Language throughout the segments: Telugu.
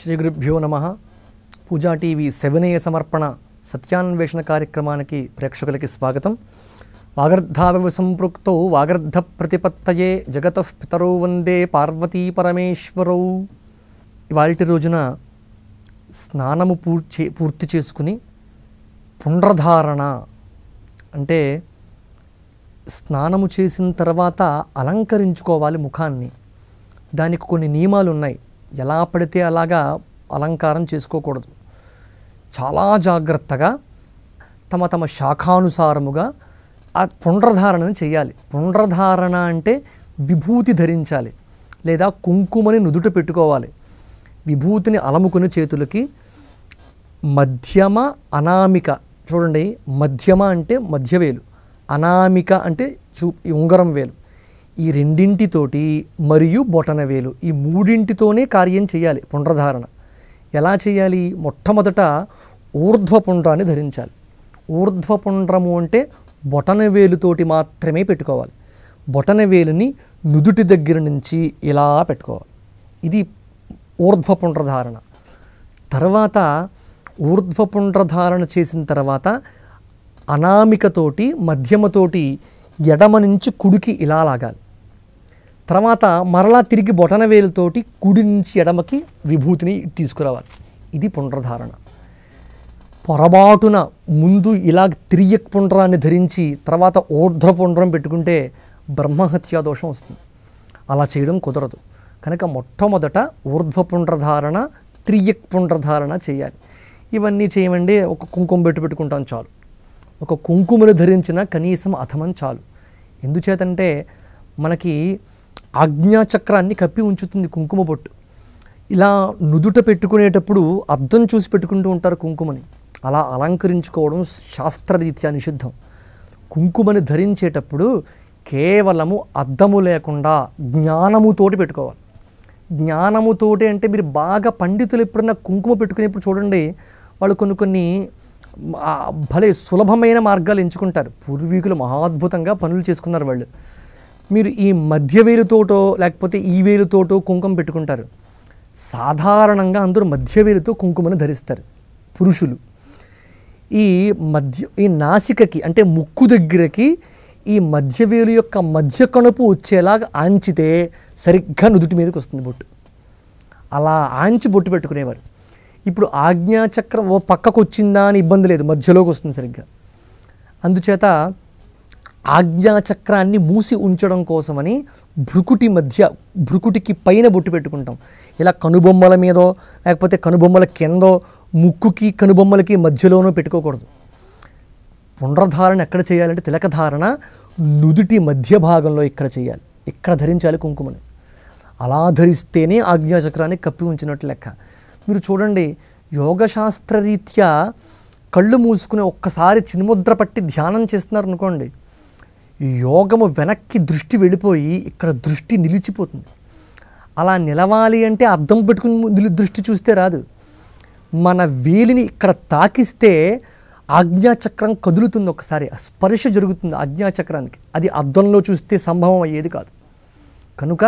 శ్రీ గురుభ్యో నమ పూజా టీవీ సెవెన్ ఏ సమర్పణ సత్యాన్వేషణ కార్యక్రమానికి ప్రేక్షకులకి స్వాగతం వాగర్ధావివ సంపృక్తౌ వాగర్ధ ప్రతిపత్తయే జగత పితరౌ వందే పార్వతీ పరమేశ్వరౌ ఇవాళ రోజున స్నానము పూర్తి పూర్తి చేసుకుని పుండ్రధారణ అంటే స్నానము చేసిన తర్వాత అలంకరించుకోవాలి ముఖాన్ని దానికి కొన్ని నియమాలు ఉన్నాయి ఎలా పడితే అలాగా అలంకారం చేసుకోకూడదు చాలా జాగ్రత్తగా తమ తమ శాఖానుసారముగా ఆ పుండ్రధారణను చేయాలి పుండ్రధారణ అంటే విభూతి ధరించాలి లేదా కుంకుమని నుదుట పెట్టుకోవాలి విభూతిని అలముకుని చేతులకి మధ్యమ అనామిక చూడండి మధ్యమ అంటే మధ్యవేలు అనామిక అంటే చూ ఈ ఉంగరం వేలు ఈ రెండింటితోటి మరియు బొటన వేలు ఈ మూడింటితోనే కార్యం చేయాలి పుండ్రధారణ ఎలా చేయాలి మొట్టమొదట ఊర్ధ్వపుండ్రాన్ని ధరించాలి ఊర్ధ్వపుండ్రము అంటే బొటన వేలుతోటి మాత్రమే పెట్టుకోవాలి బొటన వేలుని నుదుటి దగ్గర నుంచి ఇలా పెట్టుకోవాలి ఇది ఊర్ధ్వపుండ్రధారణ తర్వాత ఊర్ధ్వపుండ్రధారణ చేసిన తర్వాత అనామికతోటి మధ్యమతోటి ఎడమ నుంచి కుడికి ఇలా లాగాలి తర్వాత మరలా తిరిగి బొటనవేలుతోటి కుడి నుంచి ఎడమకి విభూతిని తీసుకురావాలి ఇది పుండ్రధారణ పొరబాటున ముందు ఇలా తిరియక్ పుండ్రాన్ని ధరించి తర్వాత ఊర్ధ్వ పుండ్రం పెట్టుకుంటే బ్రహ్మహత్యా దోషం వస్తుంది అలా చేయడం కుదరదు కనుక మొట్టమొదట ఊర్ధ్వ పుండ్రధారణ త్రియక్ పుండ్రధారణ చేయాలి ఇవన్నీ చేయమండి ఒక కుంకుమ పెట్టు పెట్టుకుంటాం చాలు ఒక కుంకుమను ధరించిన కనీసం అథమం చాలు ఎందుచేతంటే మనకి ఆజ్ఞాచక్రాన్ని కప్పి ఉంచుతుంది కుంకుమ బొట్టు ఇలా నుదుట పెట్టుకునేటప్పుడు అద్దం చూసి పెట్టుకుంటూ ఉంటారు కుంకుమని అలా అలంకరించుకోవడం శాస్త్రరీత్యా నిషిద్ధం కుంకుమని ధరించేటప్పుడు కేవలము అద్దము లేకుండా జ్ఞానముతోటి పెట్టుకోవాలి జ్ఞానముతోటి అంటే మీరు బాగా పండితులు ఎప్పుడన్నా కుంకుమ పెట్టుకునేప్పుడు చూడండి వాళ్ళు కొన్ని కొన్ని ఆ, భలే సులభమైన మార్గాలు ఎంచుకుంటారు పూర్వీకులు మహాద్భుతంగా పనులు చేసుకున్నారు వాళ్ళు మీరు ఈ మధ్య వేలుతోటో లేకపోతే ఈ వేలుతోటో కుంకుమ పెట్టుకుంటారు సాధారణంగా అందరూ మధ్య వేలుతో కుంకుమను ధరిస్తారు పురుషులు ఈ మధ్య ఈ నాసికకి అంటే ముక్కు దగ్గరకి ఈ మధ్యవేలు యొక్క మధ్య కణుపు వచ్చేలాగా ఆంచితే సరిగ్గా నుదుటి మీదకి వస్తుంది బొట్టు అలా ఆంచి బొట్టు పెట్టుకునేవారు ఇప్పుడు ఆజ్ఞాచక్రం ఓ పక్కకు వచ్చిందా అని ఇబ్బంది లేదు మధ్యలోకి వస్తుంది సరిగ్గా అందుచేత ఆజ్ఞాచక్రాన్ని మూసి ఉంచడం కోసమని భృకుటి మధ్య భృకుటికి పైన బొట్టు పెట్టుకుంటాం ఇలా కనుబొమ్మల మీదో లేకపోతే కనుబొమ్మల కిందో ముక్కుకి కనుబొమ్మలకి మధ్యలోనో పెట్టుకోకూడదు పుండ్రధారణ ఎక్కడ చేయాలంటే తిలకధారణ నుదుటి మధ్య భాగంలో ఇక్కడ చేయాలి ఇక్కడ ధరించాలి కుంకుమని అలా ధరిస్తేనే ఆజ్ఞాచక్రాన్ని కప్పి ఉంచినట్టు లెక్క మీరు చూడండి యోగశాస్త్రరీత్యా కళ్ళు మూసుకుని ఒక్కసారి చిన్ముద్ర పట్టి ధ్యానం చేస్తున్నారు అనుకోండి యోగము వెనక్కి దృష్టి వెళ్ళిపోయి ఇక్కడ దృష్టి నిలిచిపోతుంది అలా నిలవాలి అంటే అద్దం పెట్టుకుని నిలు- దృష్టి చూస్తే రాదు మన వేలిని ఇక్కడ తాకిస్తే ఆజ్ఞాచక్రం కదులుతుంది ఒకసారి ఆ స్పర్శ జరుగుతుంది ఆజ్ఞాచక్రానికి అది అద్దంలో చూస్తే సంభవం అయ్యేది కాదు కనుక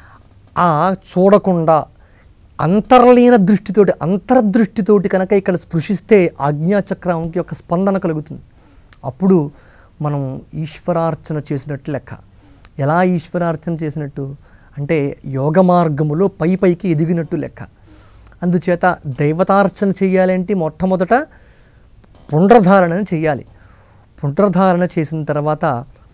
ఆ చూడకుండా అంతర్లీన దృష్టితోటి అంతర్దృష్టితోటి కనుక ఇక్కడ స్పృశిస్తే ఆజ్ఞాచక్రానికి యొక్క స్పందన కలుగుతుంది అప్పుడు మనం ఈశ్వరార్చన చేసినట్టు లెక్క ఎలా ఈశ్వరార్చన చేసినట్టు అంటే యోగ మార్గములో పై పైకి ఎదిగినట్టు లెక్క అందుచేత దైవతార్చన చేయాలంటే మొట్టమొదట పుండ్రధారణను చేయాలి పుండ్రధారణ చేసిన తర్వాత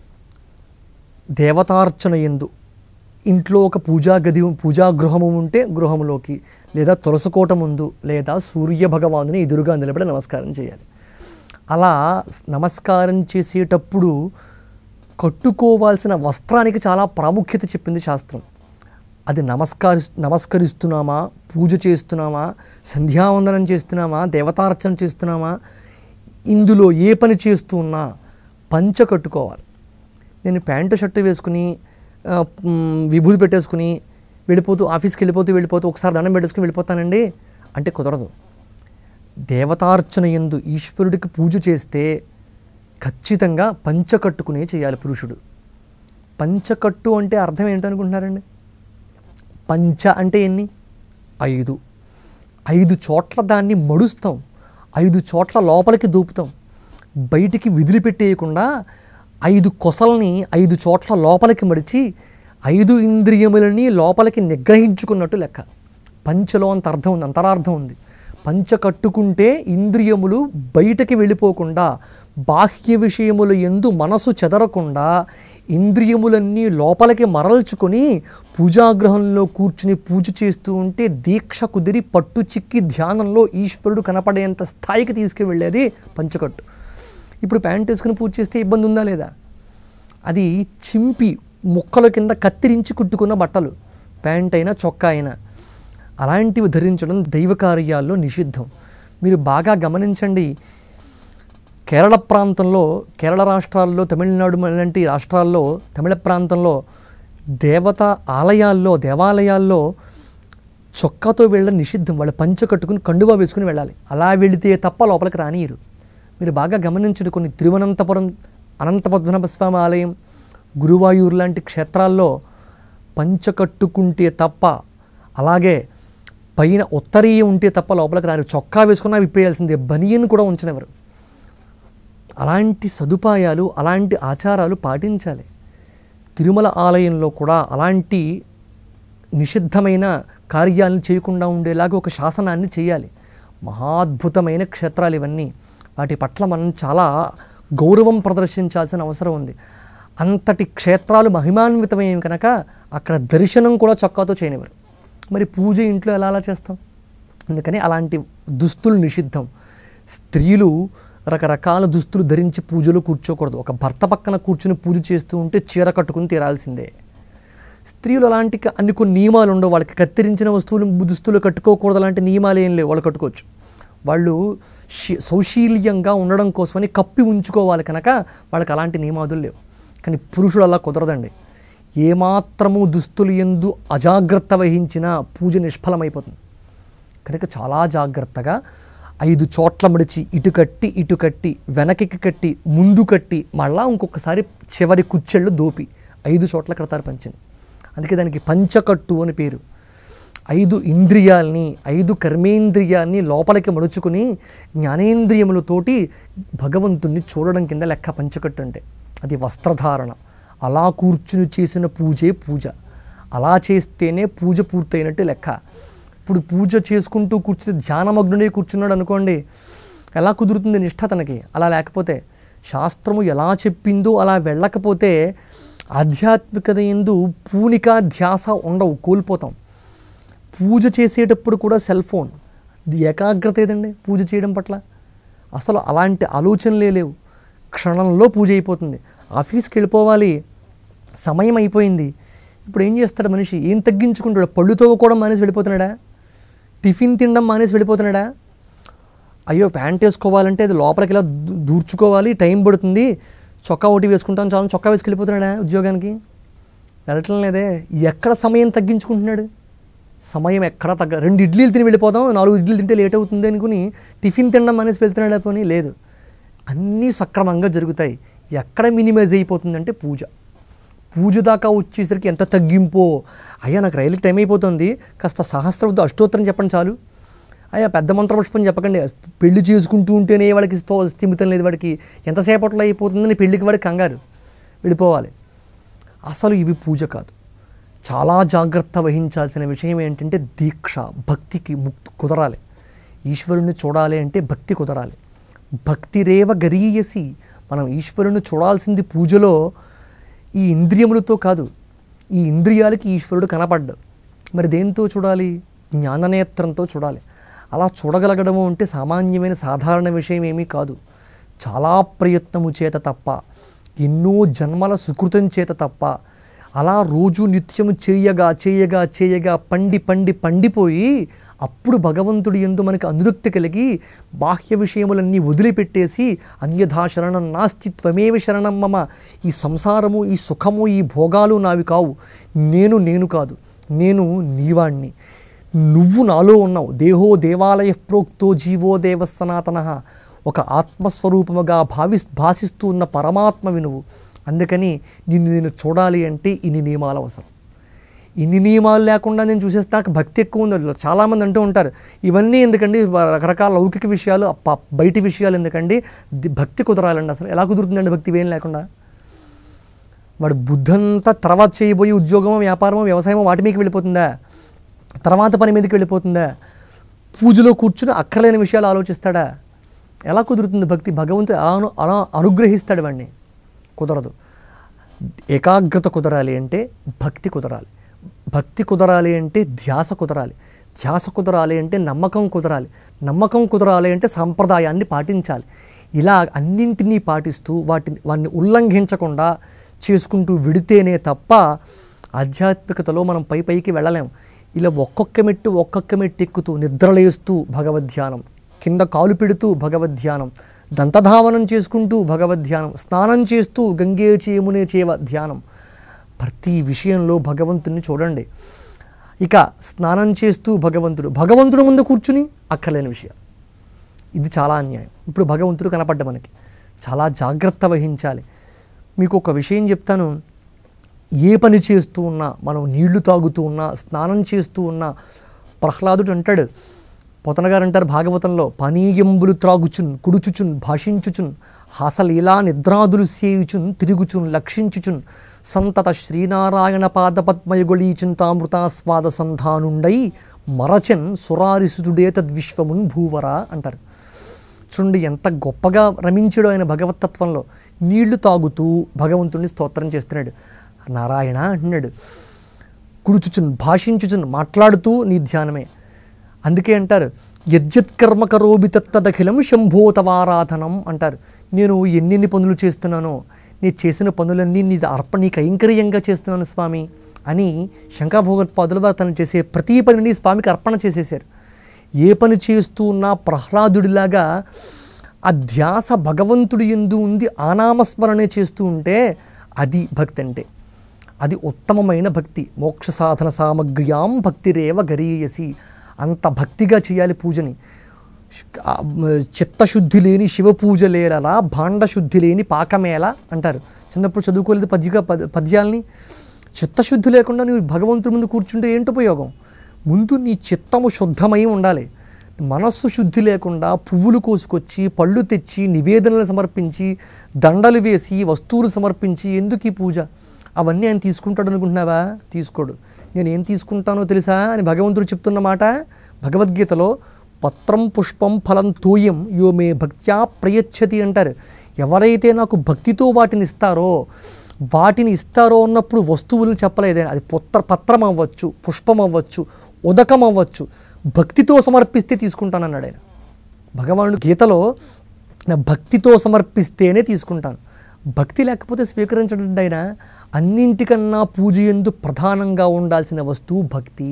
దేవతార్చన ఎందు ఇంట్లో ఒక పూజా గది పూజా గృహము ఉంటే గృహములోకి లేదా తులసుకోట ముందు లేదా సూర్య భగవానుని ఎదురుగా నిలబడి నమస్కారం చేయాలి అలా నమస్కారం చేసేటప్పుడు కట్టుకోవాల్సిన వస్త్రానికి చాలా ప్రాముఖ్యత చెప్పింది శాస్త్రం అది నమస్కారి నమస్కరిస్తున్నామా పూజ చేస్తున్నామా సంధ్యావందనం చేస్తున్నామా దేవతార్చన చేస్తున్నామా ఇందులో ఏ పని చేస్తున్నా పంచ కట్టుకోవాలి నేను ప్యాంటు షర్టు వేసుకుని ఆ, మ్, విభూతి పెట్టేసుకుని వెళ్ళిపోతూ ఆఫీస్కి వెళ్ళిపోతూ వెళ్ళిపోతూ ఒకసారి దండం పెట్టేసుకుని వెళ్ళిపోతానండి అంటే కుదరదు దేవతార్చన ఎందు ఈశ్వరుడికి పూజ చేస్తే ఖచ్చితంగా పంచకట్టుకునే చేయాలి పురుషుడు పంచకట్టు అంటే అర్థం ఏంటనుకుంటున్నారండి పంచ అంటే ఎన్ని ఐదు ఐదు చోట్ల దాన్ని మడుస్తాం ఐదు చోట్ల లోపలికి దూపుతాం బయటికి విదిలిపెట్టేయకుండా ఐదు కొసల్ని ఐదు చోట్ల లోపలికి మడిచి ఐదు ఇంద్రియములని లోపలికి నిగ్రహించుకున్నట్టు లెక్క పంచలో అంత అర్థం ఉంది అంతరార్థం ఉంది పంచ కట్టుకుంటే ఇంద్రియములు బయటకి వెళ్ళిపోకుండా బాహ్య విషయముల ఎందు మనసు చెదరకుండా ఇంద్రియములన్నీ లోపలికి మరల్చుకొని పూజాగ్రహంలో కూర్చుని పూజ చేస్తూ ఉంటే దీక్ష కుదిరి పట్టు చిక్కి ధ్యానంలో ఈశ్వరుడు కనపడేంత స్థాయికి తీసుకువెళ్ళేది పంచకట్టు ఇప్పుడు ప్యాంట్ వేసుకుని పూజ చేస్తే ఇబ్బంది ఉందా లేదా అది చింపి ముక్కల కింద కత్తిరించి కుట్టుకున్న బట్టలు ప్యాంట్ అయినా చొక్కా అయినా అలాంటివి ధరించడం దైవ కార్యాల్లో నిషిద్ధం మీరు బాగా గమనించండి కేరళ ప్రాంతంలో కేరళ రాష్ట్రాల్లో తమిళనాడు లాంటి రాష్ట్రాల్లో తమిళ ప్రాంతంలో దేవత ఆలయాల్లో దేవాలయాల్లో చొక్కాతో వెళ్ళడం నిషిద్ధం వాళ్ళు పంచ కట్టుకుని కండువా వేసుకుని వెళ్ళాలి అలా వెళితే తప్ప లోపలికి రానియరు మీరు బాగా గమనించండి కొన్ని తిరువనంతపురం అనంతపద్మనాభ స్వామి ఆలయం గురువాయూర్ లాంటి క్షేత్రాల్లో పంచ కట్టుకుంటే తప్ప అలాగే పైన ఉత్తరీయం ఉంటే తప్ప లోపలికి రాని చొక్కా వేసుకున్నా విప్పేయాల్సిందే బనియన్ కూడా ఉంచనివ్వరు అలాంటి సదుపాయాలు అలాంటి ఆచారాలు పాటించాలి తిరుమల ఆలయంలో కూడా అలాంటి నిషిద్ధమైన కార్యాలను చేయకుండా ఉండేలాగా ఒక శాసనాన్ని చేయాలి మహాద్భుతమైన క్షేత్రాలు ఇవన్నీ వాటి పట్ల మనం చాలా గౌరవం ప్రదర్శించాల్సిన అవసరం ఉంది అంతటి క్షేత్రాలు మహిమాన్వితమైనవి కనుక అక్కడ దర్శనం కూడా చొక్కాతో చేయనివ్వరు మరి పూజ ఇంట్లో ఎలా అలా చేస్తాం అందుకని అలాంటి దుస్తులు నిషిద్ధం స్త్రీలు రకరకాల దుస్తులు ధరించి పూజలో కూర్చోకూడదు ఒక భర్త పక్కన కూర్చుని పూజ చేస్తూ ఉంటే చీర కట్టుకుని తీరాల్సిందే స్త్రీలు అలాంటి క- అన్ని కొన్ని నియమాలు ఉండవు వాళ్ళకి కత్తిరించిన వస్తువులు దుస్తులు కట్టుకోకూడదు అలాంటి నియమాలు ఏం లేవు వాళ్ళు కట్టుకోవచ్చు వాళ్ళు శీ- సౌశీల్యంగా ఉండడం కోసమని కప్పి ఉంచుకోవాలి కనుక వాళ్ళకి అలాంటి నియమాదులు లేవు కానీ పురుషుడు అలా కుదరదండి ఏమాత్రము దుస్తులు ఎందు అజాగ్రత్త వహించినా పూజ నిష్ఫలమైపోతుంది కనుక చాలా జాగ్రత్తగా ఐదు చోట్ల మడిచి ఇటు కట్టి ఇటు కట్టి వెనక్కి కట్టి ముందు కట్టి మళ్ళా ఇంకొకసారి చివరి కుచ్చెళ్ళు దోపి ఐదు చోట్ల కడతారు పంచని అందుకే దానికి పంచకట్టు అని పేరు ఐదు ఇంద్రియాల్ని ఐదు కర్మేంద్రియాల్ని లోపలికి మడుచుకుని జ్ఞానేంద్రియములతోటి భగవంతుణ్ణి చూడడం కింద లెక్క పంచకట్టు అంటే అది వస్త్రధారణ అలా కూర్చుని చేసిన పూజే పూజ అలా చేస్తేనే పూజ పూర్తయినట్టు లెక్క ఇప్పుడు పూజ చేసుకుంటూ కూర్చుని ధ్యానమగ్నుడే కూర్చున్నాడు అనుకోండి ఎలా కుదురుతుంది నిష్ఠ తనకి అలా లేకపోతే శాస్త్రము ఎలా చెప్పిందో అలా వెళ్ళకపోతే ఆధ్యాత్మికత ఎందు పూనిక ధ్యాస ఉండవు కోల్పోతాం పూజ చేసేటప్పుడు కూడా సెల్ ఫోన్ ఇది ఏకాగ్రత ఏదండి పూజ చేయడం పట్ల అసలు అలాంటి ఆలోచనలే లేవు క్షణంలో పూజ అయిపోతుంది ఆఫీస్కి వెళ్ళిపోవాలి సమయం అయిపోయింది ఇప్పుడు ఏం చేస్తాడు మనిషి ఏం తగ్గించుకుంటాడు పళ్ళు తవ్వుకోవడం మానేసి వెళ్ళిపోతున్నాడా టిఫిన్ తినడం మానేసి వెళ్ళిపోతున్నాడా అయ్యో ప్యాంట్ వేసుకోవాలంటే అది లోపలికి ఇలా దూ- దూర్చుకోవాలి టైం పడుతుంది చొక్కా ఒకటి వేసుకుంటాను చాలా చొక్కా వేసుకు వెళ్ళిపోతున్నాడా ఉద్యోగానికి వెళ్ళటం లేదే ఎక్కడ సమయం తగ్గించుకుంటున్నాడు సమయం ఎక్కడ తగ్గ రెండు ఇడ్లీలు తిని వెళ్ళిపోదాం నాలుగు ఇడ్లీలు తింటే లేట్ అవుతుంది అనుకుని టిఫిన్ తినడం అనేసి వెళ్తున్నాడు పోనీ లేదు అన్నీ సక్రమంగా జరుగుతాయి ఎక్కడ మినిమైజ్ అయిపోతుందంటే పూజ పూజ దాకా వచ్చేసరికి ఎంత తగ్గింపో అయ్యా నాకు రైలుకి టైం అయిపోతుంది కాస్త సహస్రవద్దు అష్టోత్తరం చెప్పండి చాలు అయ్యా పెద్ద మంత్రపుష్పం చెప్పకండి పెళ్లి చేసుకుంటూ ఉంటేనే వాడికి స్థో స్థిమితం లేదు వాడికి ఎంతసేపట్లో అయిపోతుందని పెళ్ళికి వాడికి కంగారు విడిపోవాలి అసలు ఇవి పూజ కాదు చాలా జాగ్రత్త వహించాల్సిన విషయం ఏంటంటే దీక్ష భక్తికి ముక్తి కుదరాలి ఈశ్వరుణ్ణి చూడాలి అంటే భక్తి కుదరాలి భక్తిరేవ గరీయసి మనం ఈశ్వరుని చూడాల్సింది పూజలో ఈ ఇంద్రియములతో కాదు ఈ ఇంద్రియాలకి ఈశ్వరుడు కనపడ్డు మరి దేంతో చూడాలి జ్ఞాననేత్రంతో చూడాలి అలా చూడగలగడము అంటే సామాన్యమైన సాధారణ విషయం ఏమీ కాదు చాలా ప్రయత్నము చేత తప్ప ఎన్నో జన్మల సుకృతం చేత తప్ప అలా రోజు నిత్యము చేయగా చేయగా చేయగా పండి పండి పండిపోయి అప్పుడు భగవంతుడి ఎందు మనకి అనురక్తి కలిగి బాహ్య విషయములన్నీ వదిలిపెట్టేసి అన్యథా శరణం నాస్తిత్వమేవ శరణం మమ ఈ సంసారము ఈ సుఖము ఈ భోగాలు నావి కావు నేను నేను కాదు నేను నీవాణ్ణి నువ్వు నాలో ఉన్నావు దేహో దేవాలయ ప్రోక్తో జీవో దేవ సనాతన ఒక ఆత్మస్వరూపముగా భావి భాషిస్తూ ఉన్న పరమాత్మవి నువ్వు అందుకని నిన్ను నేను చూడాలి అంటే ఇన్ని నియమాలు అవసరం ఇన్ని నియమాలు లేకుండా నేను చూసేస్తే నాకు భక్తి ఎక్కువ ఉంది చాలామంది అంటూ ఉంటారు ఇవన్నీ ఎందుకండి రకరకాల లౌకిక విషయాలు ప- బయటి విషయాలు ఎందుకండి ది- భక్తి కుదరాలండి అసలు ఎలా కుదురుతుందండి భక్తి ఏం లేకుండా వాడు బుద్ధంతా తర్వాత చేయబోయే ఉద్యోగమో వ్యాపారమో వ్యవసాయమో వాటి మీదకి వెళ్ళిపోతుందా తర్వాత పని మీదకి వెళ్ళిపోతుందా పూజలో కూర్చుని అక్కర్లేని విషయాలు ఆలోచిస్తాడా ఎలా కుదురుతుంది భక్తి భగవంతుడు అలా అను- అలా అనుగ్రహిస్తాడు వాడిని కుదరదు ఏకాగ్రత కుదరాలి అంటే భక్తి కుదరాలి భక్తి కుదరాలి అంటే ధ్యాస కుదరాలి ధ్యాస కుదరాలి అంటే నమ్మకం కుదరాలి నమ్మకం కుదరాలి అంటే సాంప్రదాయాన్ని పాటించాలి ఇలా అన్నింటినీ పాటిస్తూ వాటిని వాటిని ఉల్లంఘించకుండా చేసుకుంటూ విడితేనే తప్ప ఆధ్యాత్మికతలో మనం పై పైకి వెళ్ళలేం ఇలా ఒక్కొక్క మెట్టు ఒక్కొక్క మెట్టు ఎక్కుతూ నిద్రలేస్తూ భగవద్ధ్యానం కింద కాలు పెడుతూ భగవద్ధ్యానం దంతధావనం చేసుకుంటూ భగవద్ధ్యానం స్నానం చేస్తూ గంగే చేమునే చేవ ధ్యానం ప్రతి విషయంలో భగవంతుని చూడండి ఇక స్నానం చేస్తూ భగవంతుడు భగవంతుడు ముందు కూర్చుని అక్కర్లేని విషయం ఇది చాలా అన్యాయం ఇప్పుడు భగవంతుడు కనపడ్డ మనకి చాలా జాగ్రత్త వహించాలి మీకు ఒక విషయం చెప్తాను ఏ పని చేస్తూ ఉన్నా మనం నీళ్లు తాగుతూ ఉన్నా స్నానం చేస్తూ ఉన్నా ప్రహ్లాదుడు అంటాడు పోతన గారు అంటారు భాగవతంలో పనీయంబులు త్రాగుచున్ కుడుచుచున్ భాషించుచున్ హాసలీలా నిద్రాదులు సేయుచున్ తిరుగుచున్ లక్షించుచున్ సంతత శ్రీనారాయణ పాదపద్మయుగళీ చింతామృతాస్వాద సంధానుండై మరచన్ సురారిసుడే తద్విశ్వమున్ భూవరా అంటారు చూడండి ఎంత గొప్పగా రమించాడు ఆయన భగవతత్వంలో నీళ్లు తాగుతూ భగవంతుడిని స్తోత్రం చేస్తున్నాడు నారాయణ అంటున్నాడు కుడుచుచున్ భాషించుచున్ మాట్లాడుతూ నీ ధ్యానమే అందుకే అంటారు యజ్జత్ కర్మ కరోబి తత్తదఖిలం శంభోతవారాధనం అంటారు నేను ఎన్నెన్ని పనులు చేస్తున్నానో నేను చేసిన పనులన్నీ నీ అర్పణ నీకు ఐంకర్యంగా చేస్తున్నాను స్వామి అని శంకరభోగత్పాదులు వారు తను చేసే ప్రతి పనిని స్వామికి అర్పణ చేసేసారు ఏ పని చేస్తూ ఉన్నా ప్రహ్లాదుడిలాగా ఆ ధ్యాస భగవంతుడి ఎందు ఉంది ఆనామస్మరణే చేస్తూ ఉంటే అది భక్తి అంటే అది ఉత్తమమైన భక్తి మోక్ష సాధన సామగ్ర్యాం భక్తిరేవ గరీయసి అంత భక్తిగా చేయాలి పూజని ఆ, మ, చిత్తశుద్ధి లేని శివ పూజ లేలలా భాండ శుద్ధి లేని పాకమేళ అంటారు చిన్నప్పుడు చదువుకోలేదు పద్యగా పద పద్యాల్ని చిత్తశుద్ధి లేకుండా నువ్వు భగవంతుడి ముందు కూర్చుంటే ఏంటి ఉపయోగం ముందు నీ చిత్తము శుద్ధమై ఉండాలి మనస్సు శుద్ధి లేకుండా పువ్వులు కోసుకొచ్చి పళ్ళు తెచ్చి నివేదనలు సమర్పించి దండలు వేసి వస్తువులు సమర్పించి ఎందుకు ఈ పూజ అవన్నీ ఆయన తీసుకుంటాడు అనుకుంటున్నావా తీసుకోడు నేను ఏం తీసుకుంటానో తెలుసా అని భగవంతుడు చెప్తున్న మాట భగవద్గీతలో పత్రం పుష్పం ఫలం తోయం యో మే భక్త్యా ప్రయచ్చతి అంటారు ఎవరైతే నాకు భక్తితో వాటిని ఇస్తారో వాటిని ఇస్తారో అన్నప్పుడు వస్తువులను చెప్పలేదే అది పుత్ర పత్రం అవ్వచ్చు పుష్పం అవ్వచ్చు ఉదకం అవ్వచ్చు భక్తితో సమర్పిస్తే తీసుకుంటానన్నాడు ఆయన భగవానుడు గీతలో నా భక్తితో సమర్పిస్తేనే తీసుకుంటాను భక్తి లేకపోతే స్వీకరించడం ఆయన అన్నింటికన్నా పూజ ఎందు ప్రధానంగా ఉండాల్సిన వస్తువు భక్తి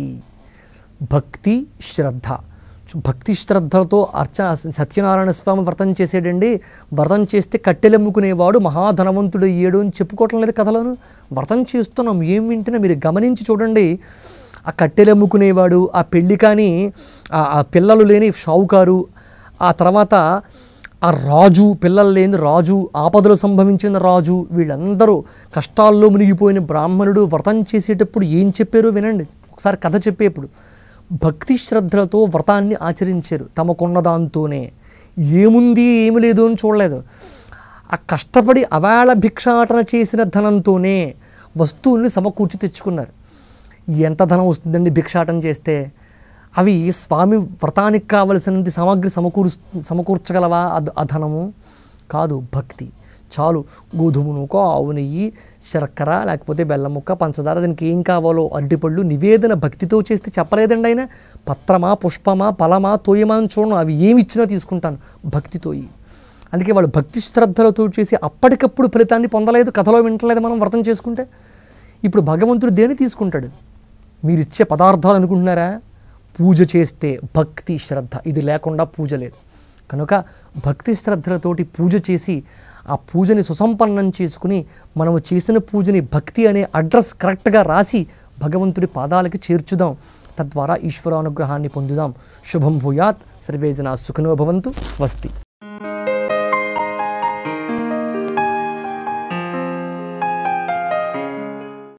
భక్తి శ్రద్ధ చు- భక్తి శ్రద్ధలతో అర్చన సత్యనారాయణ స్వామి వ్రతం చేసేటండి వ్రతం చేస్తే కట్టెలెమ్ముకునేవాడు మహాధనవంతుడు అయ్యాడు అని చెప్పుకోవటం లేదు కథలోను వ్రతం చేస్తున్నాం ఏం వింటున్నా మీరు గమనించి చూడండి ఆ కట్టెలెమ్ముకునేవాడు ఆ పెళ్ళి కానీ ఆ ఆ పిల్లలు లేని షావుకారు ఆ తర్వాత ఆ రాజు పిల్లలు లేని రాజు ఆపదలు సంభవించిన రాజు వీళ్ళందరూ కష్టాల్లో మునిగిపోయిన బ్రాహ్మణుడు వ్రతం చేసేటప్పుడు ఏం చెప్పారో వినండి ఒకసారి కథ చెప్పేప్పుడు భక్తి శ్రద్ధలతో వ్రతాన్ని ఆచరించారు తమకున్న దాంతోనే ఏముంది ఏమి లేదు అని చూడలేదు ఆ కష్టపడి అవేళ భిక్షాటన చేసిన ధనంతోనే వస్తువుల్ని సమకూర్చి తెచ్చుకున్నారు ఎంత ధనం వస్తుందండి భిక్షాటన చేస్తే అవి స్వామి వ్రతానికి కావలసినంత సామాగ్రి సమకూరు సమకూర్చగలవా అద్- ఆ ధనము కాదు భక్తి చాలు గోధుమ నూక ఆవు నెయ్యి శర్కర లేకపోతే బెల్లం ముక్క పంచదార దానికి ఏం కావాలో అరటిపళ్ళు నివేదన భక్తితో చేస్తే చెప్పలేదండి ఆయన పత్రమా పుష్పమా ఫలమా తోయమా అని చూడను అవి ఏమి ఇచ్చినా తీసుకుంటాను భక్తితో ఇయ్యి. అందుకే వాళ్ళు భక్తి శ్రద్ధలతో చేసి అప్పటికప్పుడు ఫలితాన్ని పొందలేదు కథలో వింటలేదు మనం వ్రతం చేసుకుంటే ఇప్పుడు భగవంతుడు దేని తీసుకుంటాడు మీరు ఇచ్చే పదార్థాలు అనుకుంటున్నారా పూజ చేస్తే భక్తి శ్రద్ధ ఇది లేకుండా పూజ లేదు కనుక భక్తి శ్రద్ధలతోటి పూజ చేసి ఆ పూజని సుసంపన్నం చేసుకుని మనము చేసిన పూజని భక్తి అనే అడ్రస్ కరెక్ట్గా రాసి భగవంతుడి పాదాలకి చేర్చుదాం తద్వారా ఈశ్వరానుగ్రహాన్ని పొందుదాం శుభం భూయాత్ సర్వే జనా సుఖనో భవంతు స్వస్తి